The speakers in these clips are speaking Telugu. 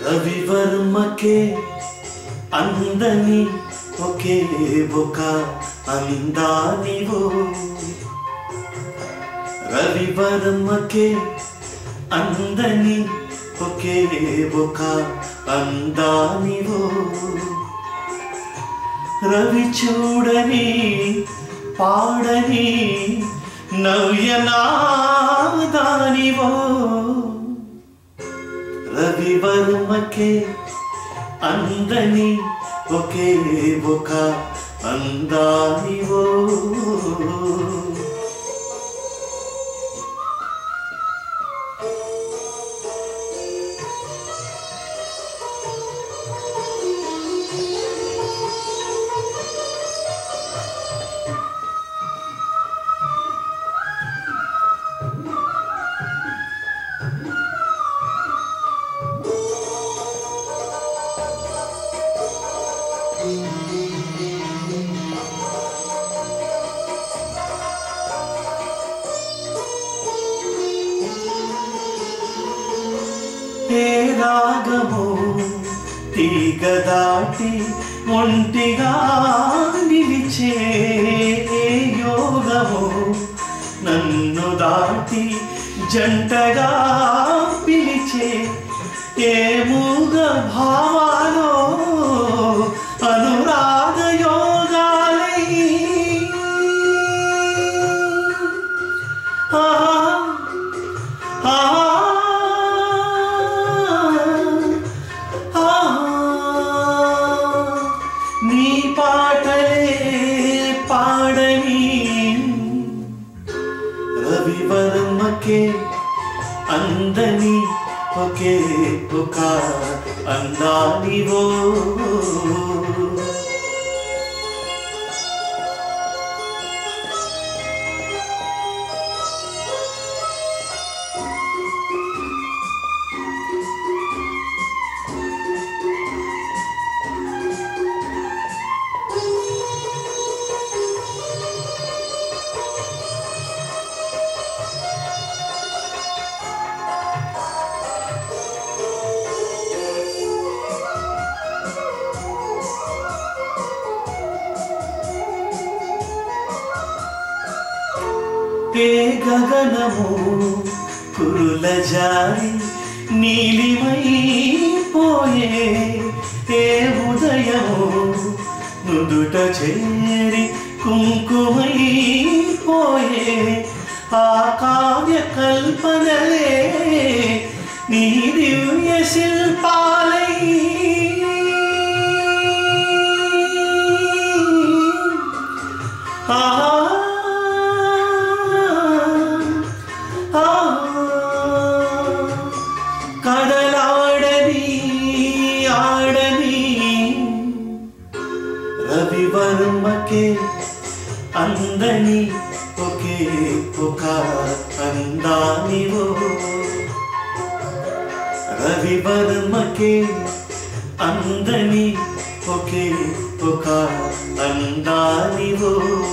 రవివర్మకే అందని ఒకే ఒక అందానివో రవివర్మకే అందని ఒకే ఒక అందానివో రవి చూడని పాడని నవ్యనాదానివో రవివర్మకే అందని ఒకే ఒక అందానివో ఏ రాగము తీగ దాటి ఒంటిగా నిలిచే ఏ యోగము నన్ను దాటి జంటగా పిలిచే ఏ మూగ భావాలో అనురాగ యోగాలై ఆ ఆ ఆ నీ పాటలే పాడని రవివర్మకే అందని ఒకే ఒక అందానివో ఏ గగనము కురుల జారి నీలిమైపోయే ఏ ఉదయము నుదుట చేరి కుంకుమైపోయే ఆ కావ్య కల్పనలే నీ దివ్య శిల్పాలై ఆ ఆ కడలాడని ఆడని రవివర్మకే అందని ఒకే ఒక అందానివో రవివర్మకే అందని ఒకే ఒక అందానివో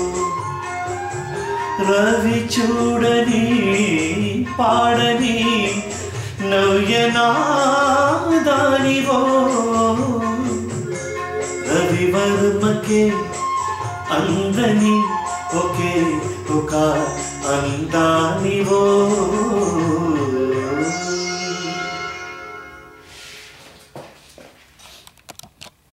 రవి చూడని పాడని నవ్యనాదానివో రవివర్మకే అందని ఒకే ఒక అందానివో